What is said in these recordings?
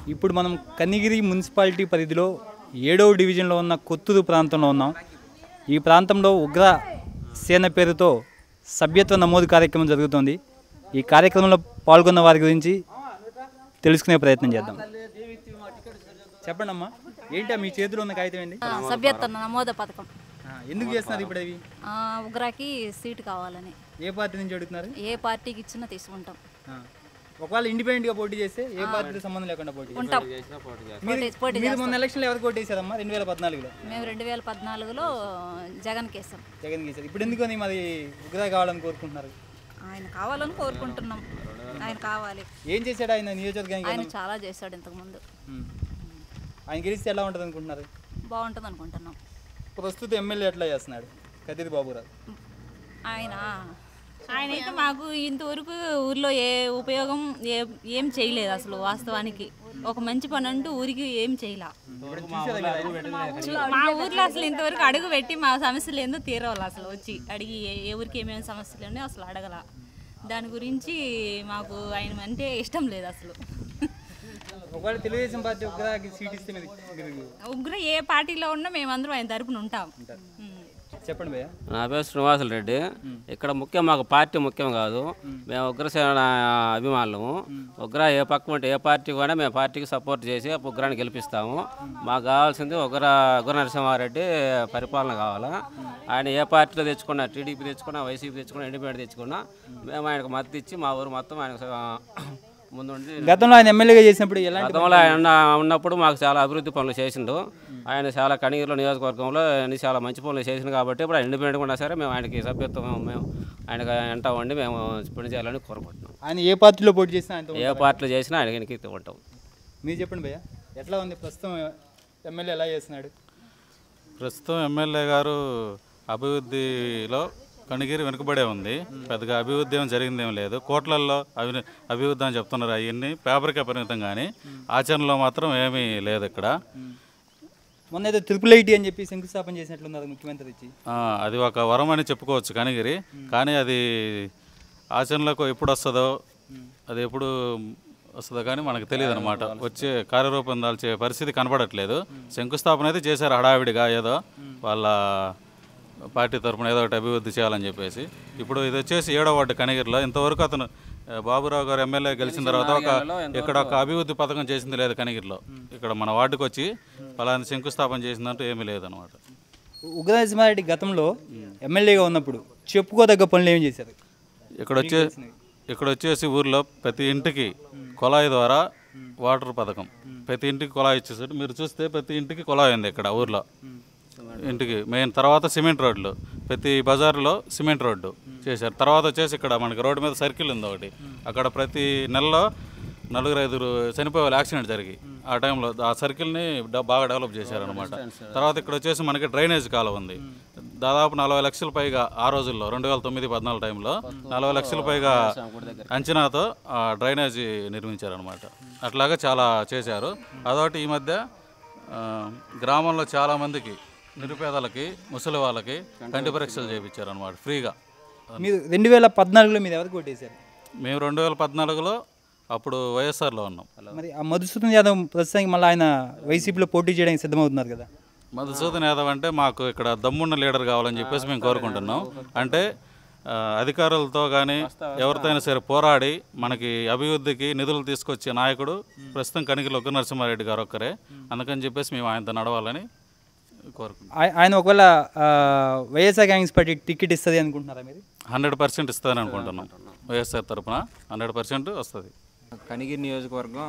ఇప్పుడు మనం కనిగిరి మున్సిపాలిటీ పరిధిలో ఏడవ డివిజన్లో ఉన్న కొత్తూరు ప్రాంతంలో ఉన్నాం ఈ ప్రాంతంలో ఉగ్ర సేన పేరుతో సభ్యత్వ నమోదు కార్యక్రమం జరుగుతోంది ఈ కార్యక్రమంలో పాల్గొన్న వారి గురించి తెలుసుకునే ప్రయత్నం చేద్దాం చెప్పండి అమ్మా ఏంటా మీ చేతిలో ఉన్న కాగితం ఏంటి ఆ, సభ్యత్వ నమోదు పథకం ఆ, ఎందుకు చేస్తున్నారు ఇప్పుడు అవి ఆ, ఉగ్రాకి సీటు కావాలని ఏ పార్టీ నుంచి అడుగుతున్నారు ఏ పార్టీకి ఇచ్చినా తీసుకుంటాం ఆ. ఒకవేళ ఇండిపెండెంట్గా పోటీ చేస్తే ఏ పార్టీతో సంబంధం లేకుండా పోటీ చేస్తారు? ఉంటాం మీరు పోటీ- పోటీ మీరు మొన్న ఎలక్షన్లో ఎవరు కొట్టేశారమ్మా రెండు వేల పద్నాలుగులో మేము రెండు వేల పద్నాలుగులో జగన్ కేసాం జగన్ గీశారు ఇప్పుడు ఎందుకని మరి ఉగ్ర కావాలని కోరుకుంటున్నారు ఆయన కావాలని కోరుకుంటున్నాం ఆయన కావాలి ఏం చేశాడు ఆయన నియోజకవర్గానికి ఆయన చాలా చేశాడు ఇంతకుముందు ఉమ్. ఆయన గెలిస్తే ఎలా ఉంటుంది అనుకుంటున్నారు బాగుంటుంది అనుకుంటున్నాం ప్రస్తుతం ఎమ్మెల్యే ఎట్లా చేస్తున్నాడు కదిరి బాబురావు ఆయన ఆయన అయితే మాకు ఇంతవరకు ఊర్లో ఏ ఉపయోగం ఏ ఏం చేయలేదు అసలు వాస్తవానికి ఒక మంచి పని అంటూ ఊరికి ఏం చేయలే మా ఊర్లో అసలు ఇంతవరకు అడుగు పెట్టి మా సమస్యలు ఏందో తీరవాలి అసలు వచ్చి అడిగి ఏ- ఏ ఊరికి ఏమేమి సమస్యలు ఉన్నాయో అసలు అడగల దాని గురించి మాకు ఆయన అంటే ఇష్టం లేదు అసలు ఒకవేళ తెలుగుదేశం పార్టీ ఉగ్రకి సీట్ ఇస్తే మీరు మీరు ఉగ్ర ఏ పార్టీలో ఉన్నా మేమందరం ఆయన తరపున ఉంటాం ఉం. చెప్పండి భయ్య నా పేరు శ్రీనివాసులు రెడ్డి ఇక్కడ ముఖ్యం మాకు పార్టీ ముఖ్యం కాదు మేము ఉగ్రసేన అభిమానులము ఉగ్ర ఏ పక్క ఉంటే ఏ పార్టీ కూడా మేము పార్టీకి సపోర్ట్ చేసి ఉగ్రాన్ని గెలిపిస్తాము మాకు కావాల్సింది ఉగ్ర ఉగ్ర నరసింహారెడ్డి పరిపాలన కావాలా ఆయన ఏ పార్టీలో తెచ్చుకున్నా టీడీపీ తెచ్చుకున్నా వైసీపీ తెచ్చుకున్నా ఇండిపెండెంట్ తెచ్చుకున్నా మేము ఆయనకు మద్దతు ఇచ్చి మా ఊరు మొత్తం ఆయనకు ముందుండి గతంలో ఆయన ఎమ్మెల్యేగా చేసినప్పుడు ఎలాంటి గతంలో ఆయన ఉన్నప్పుడు మాకు చాలా అభివృద్ధి పనులు చేసిండు ఆయన చాలా కనిగిరిలో నియోజకవర్గంలో అన్ని చాలా మంచి పనులు చేసిండు కాబట్టి ఇప్పుడు ఆయన ఇండిపెండెంట్గా ఉన్నా సరే మేము ఆయనకి సభ్యత్వం మేము ఆయనకి వెంట ఉండి మేము పని చేయాలని కోరుకుంటున్నాం ఆయన ఏ పార్టీలో పోటీ చేసినా ఆయనతో ఏ పార్టీలు చేసినా ఆయనకి వెనక్కి ఉంటాం మీరు చెప్పండి భయ్య ఎట్లా ఉంది ప్రస్తుతం ఎమ్మెల్యే ఎలా చేస్తున్నాడు ప్రస్తుతం ఎమ్మెల్యే గారు అభివృద్ధిలో కనిగిరి వెనుకబడే ఉంది పెద్దగా అభివృద్ధి ఏం జరిగిందేం లేదు కోట్లల్లో అవి అభివృద్ధి అని చెప్తున్నారు అవన్నీ పేపర్కే పరిమితం కానీ ఆచరణలో మాత్రం ఏమీ లేదు ఇక్కడ మొన్న ఏదో ట్రిపుల్ ఐటీ అని చెప్పి శంకుస్థాపన చేసినట్లున్నారు ముఖ్యమంత్రి ఇచ్చి ఆ, అది ఒక వరం అని చెప్పుకోవచ్చు కనిగిరి కానీ అది ఆచరణలకు ఎప్పుడు వస్తుందో అది ఎప్పుడు వస్తుందో కానీ మనకు తెలియదు అనమాట వచ్చే కార్యరూపం దాల్చే పరిస్థితి కనపడట్లేదు శంకుస్థాపన అయితే చేశారు హడావిడిగా ఏదో వాళ్ళ పార్టీ తరఫున ఏదో ఒకటి అభివృద్ధి చేయాలని చెప్పేసి ఇప్పుడు ఇది వచ్చేసి ఏడో వార్డు కనిగిరిలో ఇంతవరకు అతను ఆ, బాబురావు గారు ఎమ్మెల్యే గెలిచిన తర్వాత ఒక ఇక్కడ ఒక అభివృద్ధి పథకం చేసింది లేదు కనిగిరిలో ఇక్కడ మన వార్డుకి వచ్చి పలానా శంకుస్థాపన చేసిందంటూ ఏమీ లేదనమాట ఉగ్ర నరసింహారెడ్డి గతంలో ఎమ్మెల్యేగా ఉన్నప్పుడు చెప్పుకోదగ్గ పనులు ఏం చేశారు ఇక్కడ వచ్చే ఇక్కడ వచ్చేసి ఊర్లో ప్రతి ఇంటికి కుళాయి ద్వారా వాటర్ పథకం ప్రతి ఇంటికి కుళాయి ఇచ్చేసాడు మీరు చూస్తే ప్రతి ఇంటికి కుళాయి ఉంది ఇక్కడ ఊర్లో ఇంటికి మెయిన్ తర్వాత సిమెంట్ రోడ్లు ప్రతి బజార్లో సిమెంట్ రోడ్డు చేశారు తర్వాత వచ్చేసి ఇక్కడ మనకి రోడ్డు మీద సర్కిల్ ఉంది ఒకటి అక్కడ ప్రతి నెలలో నలుగురు ఐదుగురు చనిపోయే వాళ్ళు యాక్సిడెంట్ జరిగి ఆ టైంలో ఆ సర్కిల్ని డ- బాగా డెవలప్ చేశారనమాట తర్వాత ఇక్కడ వచ్చేసి మనకి డ్రైనేజ్ కాలువ ఉంది దాదాపు నలభై లక్షల పైగా ఆ రోజుల్లో రెండు వేల తొమ్మిది పద్నాలుగు టైంలో నలభై లక్షల పైగా అంచనాతో ఆ డ్రైనేజీ నిర్మించారనమాట అట్లాగా చాలా చేశారు అదొకటి ఈ మధ్య ఆ, గ్రామంలో చాలామందికి నిరుపేదలకి ముసలి వాళ్ళకి కంటి పరీక్షలు చేయించారు అనమాట ఫ్రీగా మీరు రెండు వేల పద్నాలుగులో మీరు ఎవరికి కొట్టేశారు మేము రెండు వేల పద్నాలుగులో అప్పుడు వైఎస్ఆర్లో ఉన్నాం మరి ఆ మధుసూదన్ యాదవ్ ప్రస్తుతానికి మళ్ళీ ఆయన వైసీపీలో పోటీ చేయడానికి సిద్ధమవుతున్నారు కదా మధుసూదన్ యాదవ్ అంటే మాకు ఇక్కడ దమ్మున్న లీడర్ కావాలని చెప్పేసి మేము కోరుకుంటున్నాం అంటే ఆ, అధికారులతో కానీ ఎవరితో అయినా సరే పోరాడి మనకి అభివృద్ధికి నిధులు తీసుకొచ్చే నాయకుడు ప్రస్తుతం కనిగిరి ఒక్క నరసింహారెడ్డి గారు ఒక్కరే అందుకని చెప్పేసి మేము ఆయనతో నడవాలని కోరుకుంటున్నాం ఆయ- ఆయన ఒకవేళ ఆ, వైఎస్ఆర్ కాంగ్రెస్ పార్టీ టికెట్ ఇస్తుంది అనుకుంటున్నారా మీరు హండ్రెడ్ పర్సెంట్ ఇస్తారని అనుకుంటున్నాం వైఎస్ఆర్ తరఫున హండ్రెడ్ పర్సెంట్ వస్తుంది కనిగిరి నియోజకవర్గం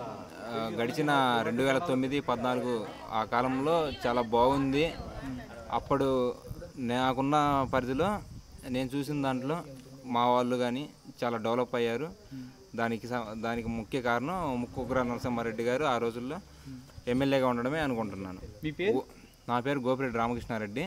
ఆ, గడిచిన రెండు వేల తొమ్మిది పద్నాలుగు ఆ కాలంలో చాలా బాగుంది అప్పుడు నాకున్న పరిధిలో నేను చూసిన దాంట్లో మా వాళ్ళు కానీ చాలా డెవలప్ అయ్యారు దానికి స- దానికి ముఖ్య కారణం ముక్కుకుర నరసింహారెడ్డి గారు ఆ రోజుల్లో ఎమ్మెల్యేగా ఉండడమే అనుకుంటున్నాను మీ పేరు ఓ- నా పేరు గోపిరెడ్డి రామకృష్ణారెడ్డి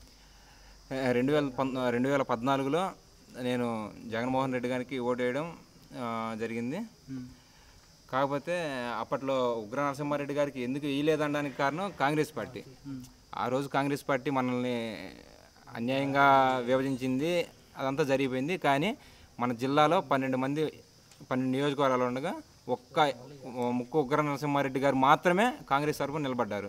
ఆ, రెండు వేల పద్ రెండు వేల పద్నాలుగులో నేను జగన్మోహన్ రెడ్డి గారికి ఓటు వేయడం ఆ, జరిగింది కాకపోతే అప్పట్లో ఉగ్ర నరసింహారెడ్డి గారికి ఎందుకు వేయలేదనడానికి కారణం కాంగ్రెస్ పార్టీ ఆ రోజు కాంగ్రెస్ పార్టీ మనల్ని అన్యాయంగా విభజించింది అదంతా జరిగిపోయింది కానీ మన జిల్లాలో పన్నెండు మంది పన్నెండు నియోజకవర్గాలు ఉండగా ఒక్క ముక్కు ఉగ్ర నరసింహారెడ్డి గారు మాత్రమే కాంగ్రెస్ తరఫున నిలబడ్డారు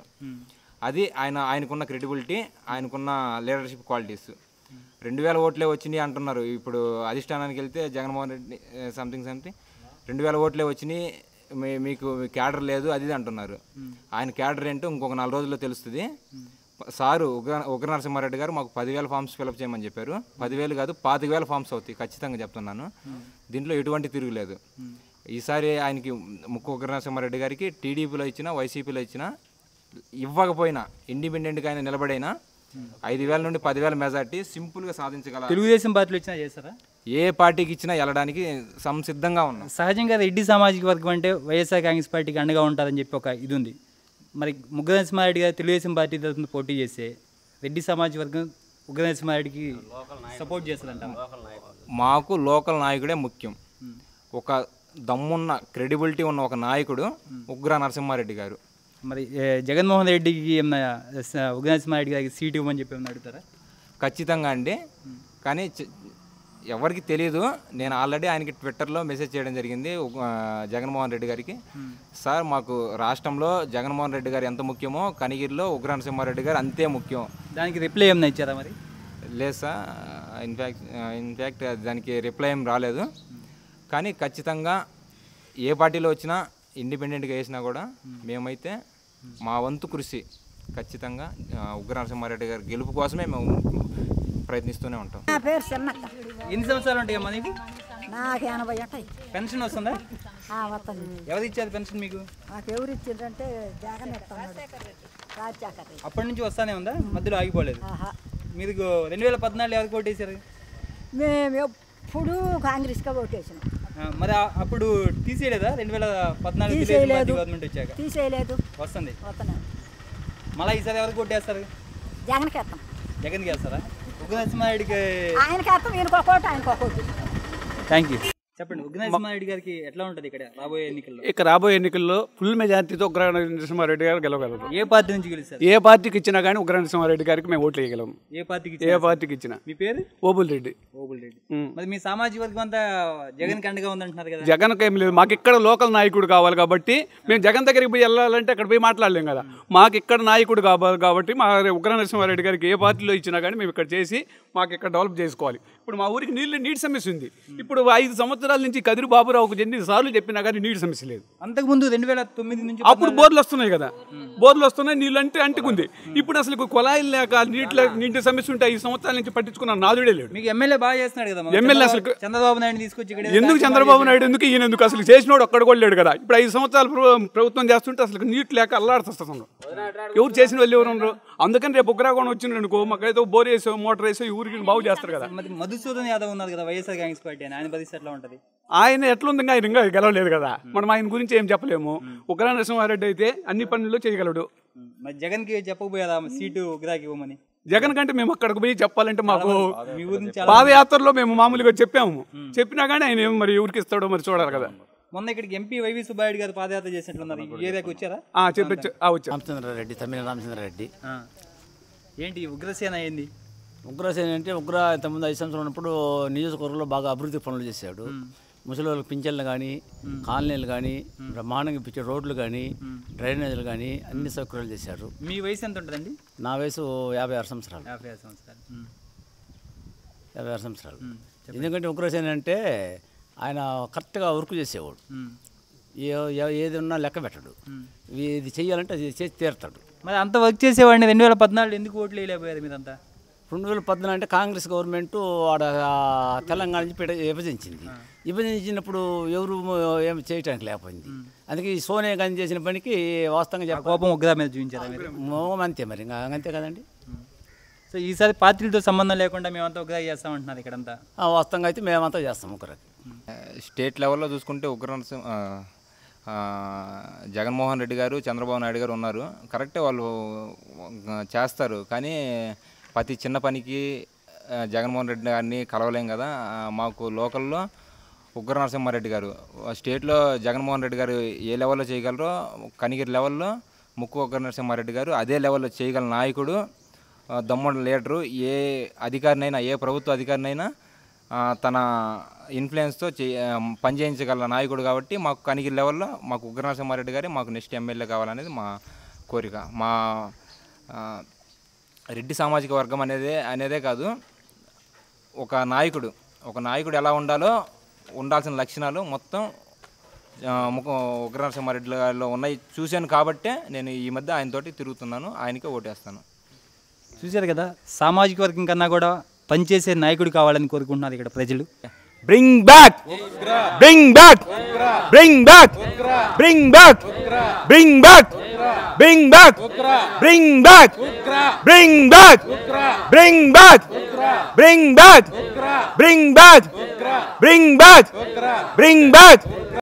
అది ఆయన ఆయనకున్న క్రెడిబిలిటీ ఆయనకున్న లీడర్షిప్ క్వాలిటీస్ రెండు వేల ఓట్లే వచ్చినాయి అంటున్నారు ఇప్పుడు అధిష్టానానికి వెళ్తే జగన్మోహన్ రెడ్డి సంథింగ్ సంథింగ్ రెండు వేల ఓట్లే వచ్చినాయి మీ- మీకు క్యాడర్ లేదు అది ఇది అంటున్నారు ఆయన క్యాడర్ ఏంటో ఇంకొక నాలుగు రోజుల్లో తెలుస్తుంది సారు ఉగ్ర ఉగ్ర నరసింహారెడ్డి గారు మాకు పదివేల ఫామ్స్ ఫిలప్ చేయమని చెప్పారు పదివేలు కాదు పాతిక వేల ఫామ్స్ అవుతాయి ఖచ్చితంగా చెప్తున్నాను దీంట్లో ఎటువంటి తిరుగులేదు ఈసారి ఆయనకి ముక్కు ఉగ్ర నరసింహారెడ్డి గారికి టీడీపీలో ఇచ్చిన వైసీపీలో ఇచ్చిన ఇవ్వకపోయినా ఇండిపెండెంట్గా ఆయన నిలబడైనా ఐదు వేల నుండి పదివేల మెజార్టీ సింపుల్గా సాధించగల తెలుగుదేశం పార్టీలో వచ్చినా చేస్తారా ఏ పార్టీకి ఇచ్చినా వెళ్ళడానికి సంసిద్ధంగా ఉన్నాం సహజంగా రెడ్డి సామాజిక వర్గం అంటే వైఎస్ఆర్ కాంగ్రెస్ పార్టీకి అండగా ఉంటారని చెప్పి ఒక ఇది ఉంది మరి ముగ్గురు నరసింహారెడ్డి గారు తెలుగుదేశం పార్టీ తరఫున పోటీ చేస్తే రెడ్డి సామాజిక వర్గం ఉగ్ర నరసింహారెడ్డికి సపోర్ట్ చేస్తారంట మాకు లోకల్ నాయకుడే ముఖ్యం ఒక దమ్మున్న క్రెడిబిలిటీ ఉన్న ఒక నాయకుడు ఉగ్ర నరసింహారెడ్డి గారు మరి ఏ, జగన్మోహన్ రెడ్డికి ఏమన్నా స- ఉగ్ర నరసింహారెడ్డి గారికి సీట్ ఇవ్వమని చెప్పి ఏమన్నా అడుగుతారా ఖచ్చితంగా అండి కానీ చ- ఎవరికి తెలియదు నేను ఆల్రెడీ ఆయనకి ట్విట్టర్లో మెసేజ్ చేయడం జరిగింది ఉగ్- ఆ, జగన్మోహన్ రెడ్డి గారికి సార్ మాకు రాష్ట్రంలో జగన్మోహన్ రెడ్డి గారు ఎంత ముఖ్యమో కనిగిరిలో ఉగ్ర నరసింహారెడ్డి గారు అంతే ముఖ్యం దానికి రిప్లై ఏమన్నా ఇచ్చారా మరి లేదు సార్ ఇన్ఫ్యాక్ట్ ఇన్ఫ్యాక్ట్ దానికి రిప్లై ఏం రాలేదు కానీ ఖచ్చితంగా ఏ పార్టీలో వచ్చినా ఇండిపెండెంట్గా వేసినా కూడా మేమైతే మా వంతు కృషి ఖచ్చితంగా ఆ, ఉగ్ర నరసింహారెడ్డి గారి గెలుపు కోసమే మేము ప్రయత్నిస్తూనే ఉంటాం నా పేరు చిన్నక్క ఎన్ని సంవత్సరాలు ఉంటాయమ్మా నీకు నాకు ఎనభై ఉంటాయి పెన్షన్ వస్తుందా ఆ, వస్తుంది ఎవరు ఇచ్చారు పెన్షన్ మీకు నాకు ఎవరు ఇచ్చిండ్రంటే జగన్ ఇస్తున్నాడు రాజశేఖర్ రెడ్డి. అప్పటి నుంచి వస్తానే ఉందా మధ్యలో ఆగిపోలేదు ఆహా మీరు రెండు వేల పద్నాలుగు ఎవరికి ఓటేశారు మేము ఎప్పుడు కాంగ్రెస్గా ఓటేసినాం ఆ, మరి ఆ- అప్పుడు తీసేయలేదా రెండు వేల పద్నాలుగు తీసేయలేదు. గవర్నమెంట్ వచ్చాక తీసేయలేదు వస్తుంది వస్తున్నాం మళ్ళీ ఈసారి ఎవరికి కొట్టేస్తారు జగన్కి వేస్తాం జగన్కి వేస్తారా ఉగ్ర నరసింహారెడ్డికి ఆయనకి వేస్తాం ఈయనకు ఒకటి ఆయనకు ఒకటి థ్యాంక్ యూ చెప్పండి ఉగ్ర నరసింహారెడ్డి గారికి ఎట్లా ఉంటుంది ఇక్కడ రాబోయే ఎన్నికల్లో ఇక రాబోయే ఎన్నికల్లో ఫుల్ మెజార్టీతో ఉగ్ర నరసింహారెడ్డి గారు గెలవగలరు ఏ పార్టీ నుంచి గెలుస్తారు ఏ పార్టీకి ఇచ్చినా కానీ ఉగ్ర నరసింహారెడ్డి గారికి మేము ఓట్లు వేయగలం ఏ పార్టీకి ఏ ఇచ్చినా? పార్టీకి ఇచ్చినా మీ పేరు ఓబుల్ రెడ్డి ఓబుల్ రెడ్డి ఉమ్. మరి మీ సామాజిక వర్గం అంతా జగన్ కండగా ఉందంటున్నారు కదా జగన్కి ఏం లేదు మాకు ఇక్కడ లోకల్ నాయకుడు కావాలి కాబట్టి మేము జగన్ దగ్గరికి పోయి వెళ్ళాలంటే అక్కడ పోయి మాట్లాడలేం కదా మాకు ఇక్కడ నాయకుడు కావాలి కాబట్టి మా ఉగ్ర నరసింహారెడ్డి గారికి ఏ పార్టీలో ఇచ్చినా కానీ మేము ఇక్కడ చేసి మాకు ఇక్కడ డెవలప్ చేసుకోవాలి ఇప్పుడు మా ఊరికి నీళ్ళు నీటి సమస్య ఉంది ఇప్పుడు ఐదు సంవత్సరాల నుంచి కదిరి బాబురావుకు ఎన్ని సార్లు చెప్పినా కానీ నీటి సమస్య లేదు అంతకుముందు రెండు వేల తొమ్మిది నుంచి అప్పుడు బోర్లు వస్తున్నాయి కదా బోర్లు వస్తున్నాయి నీళ్ళు అంటే అంటుకుంది ఇప్పుడు అసలు కుళాయిలు లేక నీటి నీటి సమస్య ఉంటే ఐదు సంవత్సరాల నుంచి పట్టించుకున్న నాదుడే లేడు మీకు ఎమ్మెల్యే బాగా చేస్తున్నాడు కదా మరి. ఎమ్మెల్యే చంద్రబాబు- అసలు- చంద్రబాబు నాయుడు తీసుకొచ్చి ఇక్కడ ఎందుకు చంద్రబాబు నాయుడు ఎందుకు ఈయన ఎందుకు అసలు చేసినోడు ఒక్కడు కూడా లేడు కదా ఇప్పుడు ఐదు సంవత్సరాలు ప్ర- ప్రభుత్వం చేస్తుంటే అసలు నీటి లేక అల్లాడుతున్నారు ఎవరు చేసిన వాళ్ళు ఎవరు ఉన్నారు అందుకని రేపు ఉగ్రాగోణం వచ్చింది అనుకో మాకైతే బోర్ వేసో మోటార్ వేసో ఈ ఊరికి బాగు చేస్తారు కదా మరి మధుసూదన్ యాదవ్ ఉన్నారు కదా వైఎస్ఆర్ కాంగ్రెస్ పార్టీ అని ఆయన పరిస్థితి ఎట్లా ఉంటది ఆయన ఎట్లుంది ఇంకా ఆయన ఇంకా గెలవలేదు కదా మనం ఆయన గురించి ఏం చెప్పలేము ఉగ్ర నరసింహారెడ్డి అయితే అన్ని పనులు చేయగలడు మరి జగన్ కి చెప్పకపోయారా సీటు ఉగ్రాకి ఇవ్వమని జగన్ కంటే మేము అక్కడికి పోయి చెప్పాలంటే మాకు మీ ఊరి నుంచి పాదయాత్రలో మేము మామూలుగా చెప్పాము చెప్పినా కానీ ఆయన ఏం మరి ఎవరికి ఇస్తాడో మరి చూడాలి కదా మొన్న ఇక్కడికి ఎంపీ వైవి సుబ్బారెడ్డి గారు పాదయాత్ర చేసినట్లున్నారు ఈ ఏరియాకి వచ్చారా ఆ చెప్పచ్చు ఆ వచ్చా రామచంద్రారెడ్డి తమ్మిన రామచంద్రారెడ్డి ఆ. ఏంటి ఉగ్రసేన ఏంది ఉగ్రసేన అంటే ఉగ్ర ఇంతకుముందు ఐదు సంవత్సరాలు ఉన్నప్పుడు నియోజకవర్గంలో బాగా అభివృద్ధి పనులు చేశాడు ముసలి వాళ్ళకి పింఛన్లు కానీ కాలనీలు కానీ బ్రహ్మాండంగా ఇప్పించే రోడ్లు కానీ డ్రైనేజీలు కానీ అన్ని సౌకర్యాలు చేశారు మీ వయసు ఎంత ఉంటుందండి నా వయసు యాభై ఆరు సంవత్సరాలు యాభై ఆరు సంవత్సరాలు ఉమ్. యాభై ఆరు సంవత్సరాలు ఎందుకంటే ఉగ్రసేన అంటే ఆయన కరెక్ట్గా వర్క్ చేసేవాడు ఉమ్. ఏ ఏ- ఏది ఉన్నా లెక్క పెట్టడు ఇది చెయ్యాలంటే అది చేసి తీరుతాడు మరి అంత వర్క్ చేసేవాడిని రెండు వేల పద్నాలుగు ఎందుకు ఓట్లు వేయలేకపోయారు మీరంతా రెండు వేల పద్నాలుగు అంటే కాంగ్రెస్ గవర్నమెంట్ ఆడ ఆ, తెలంగాణ నుంచి పెడ విభజించింది విభజించినప్పుడు ఎవరు ఏం చేయటానికి లేకపోయింది అందుకే ఈ సోనియా గాంధీ చేసిన పనికి వాస్తవంగా చెప్ప కోపం ఉగ్ర మీద చూపించారా మీరు మోహం అంతే మరి ఇంకా అంతే కదండి సో ఈసారి పార్టీలతో సంబంధం లేకుండా మేమంతా ఉగ్ర చేస్తామంటున్నారు ఇక్కడంతా ఆ, వాస్తవంగా అయితే మేమంతా చేస్తాం ఒకరికి స్టేట్ లెవెల్లో చూసుకుంటే ఉగ్ర నరసింహ ఆ, ఆ, జగన్మోహన్ రెడ్డి గారు చంద్రబాబు నాయుడు గారు ఉన్నారు కరెక్టే వాళ్ళు ఆ, చేస్తారు కానీ ప్రతి చిన్న పనికి ఆ, జగన్మోహన్ రెడ్డి గారిని కలవలేం కదా ఆ, మాకు లోకల్లో ఉగ్ర నరసింహారెడ్డి గారు స్టేట్లో జగన్మోహన్ రెడ్డి గారు ఏ లెవెల్లో చేయగలరో కనిగిరి లెవెల్లో ముక్కు ఉగ్ర నరసింహారెడ్డి గారు అదే లెవెల్లో చేయగల నాయకుడు ఆ, దమ్ముడు లీడరు ఏ అధికారినైనా ఏ ప్రభుత్వ అధికారినైనా ఆ, తన ఇన్ఫ్లుయెన్స్తో చే ఆ, పనిచేయించగల నాయకుడు కాబట్టి మాకు కనిగిరి లెవెల్లో మాకు ఉగ్రనరసింహారెడ్డి గారి మాకు నెక్స్ట్ ఎమ్మెల్యే కావాలనేది మా కోరిక మా ఆ, రెడ్డి సామాజిక వర్గం అనేదే అనేదే కాదు ఒక నాయకుడు ఒక నాయకుడు ఎలా ఉండాలో ఉండాల్సిన లక్షణాలు మొత్తం ఆ, ముఖ ఉగ్రనరసింహారెడ్డి గారిలో ఉన్నాయి చూశాను కాబట్టే నేను ఈ మధ్య ఆయనతోటి తిరుగుతున్నాను ఆయనకే ఓటేస్తాను చూశారు కదా సామాజిక వర్గం కన్నా కూడా పనిచేసే నాయకుడు కావాలని కోరుకుంటున్నారు ఇక్కడ ప్రజలు Bring back! Bring back! Bring back! Bring back! Bring back! Bring back! Bring back! Bring back! Bring back! Bring back! Bring back! Bring back! Bring back!